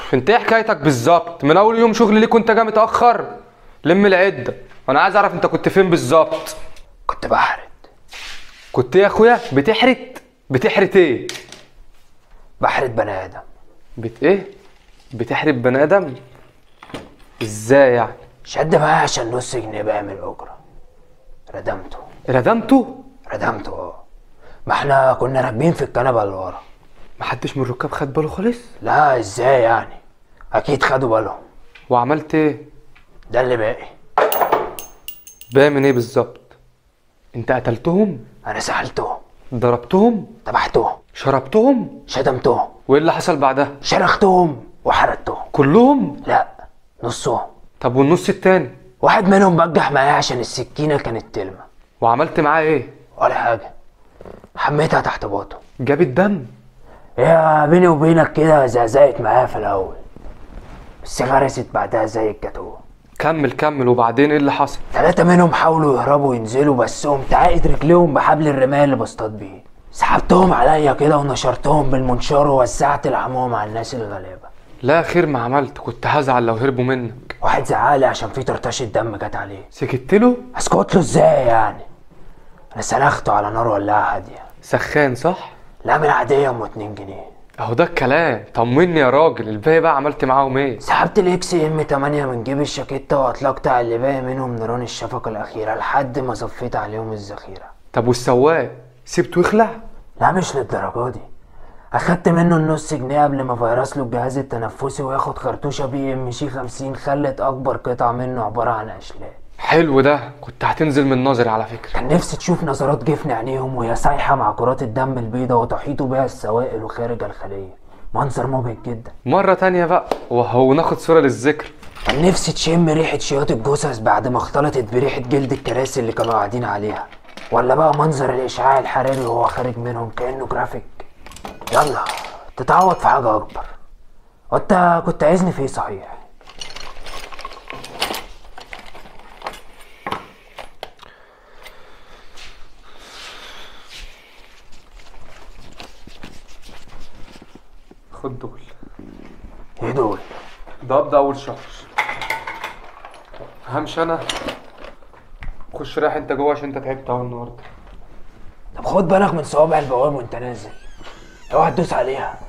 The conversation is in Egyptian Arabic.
انت ايه حكايتك بالظبط من اول يوم شغل ليك وانت جاي متاخر لم العده وانا عايز اعرف انت كنت فين بالظبط كنت بحرد كنت ايه يا اخويا بتحرت بتحرت ايه بحرد بني ادم بت ايه بتحرت بني ادم ازاي يعني شد معايا عشان نص جنيه بقى من الاجره ردمته ردمته ردمته اه ما احنا كنا راكبين في الكنبه اللي ورا محدش من الركاب خد باله خالص لا ازاي يعني اكيد خدوا بالهم وعملت ايه ده اللي باقي باقي من ايه بالظبط انت قتلتهم انا سحلتهم ضربتهم ذبحتهم شربتهم شتمتهم وايه اللي حصل بعدها شرختهم وحرقتهم كلهم لا نصهم طب والنص التاني واحد منهم بجح معايا عشان السكينه كانت تلمع وعملت معاه ايه ولا حاجه حميتها تحت باطه جاب الدم يا بيني وبينك كده زعزعت معايا في الاول بس غرست بعدها زي الجاتوه كمل كمل وبعدين ايه اللي حصل ثلاثة منهم حاولوا يهربوا وينزلوا بس قمت عاقد رجليهم بحبل الرماية اللي بصطاد بيه سحبتهم عليا كده ونشرتهم بالمنشار ووزعت العموم على الناس الغلابة لا خير ما عملت كنت هزعل لو هربوا منك واحد زعالي عشان في طرطشة دم جت عليه سكت له اسكت له ازاي يعني انا سلخته على نار ولاعة هادية سخان صح لا من عادية ام اتنين جنيه اهو ده الكلام طمني يا راجل الباقي بقى عملت معاهم ايه سحبت الاكس ام 8 من جيب الشاكيتة واطلقت على اللي باقي منهم نيران الشفقة الأخيرة لحد ما صفيت عليهم الذخيرة طب والسواق سيبته يخلع لا مش للدرجة دي أخدت منه النص جنيه قبل ما فيروس له الجهاز التنفسي وياخد خرطوشة بي ام شي 50 خلت أكبر قطع منه عبارة عن أشلاء حلو ده كنت هتنزل من نظري على فكرة كان نفسي تشوف نظرات جفن عينيهم وهي سايحة مع كرات الدم البيضاء وتحيط بها السوائل وخارج الخلية منظر مبهج جدا مرة تانية بقى وهو ناخد صورة للذكر كان نفسي تشم ريحة شياط الجثث بعد ما اختلطت بريحة جلد الكراسي اللي كانوا قاعدين عليها ولا بقى منظر الإشعاع الحراري وهو خارج منهم كأنه جرافيك يلا تتعوض في حاجة أكبر وأنت كنت عايزني في إيه صحيح؟ خد دول إيه دول؟ ده قبض أول شهر همشي أنا خش رايح أنت جوه عشان أنت تعبت أهو النهاردة طب خد بالك من صوابع البواب وأنت نازل اوعى تدوس عليها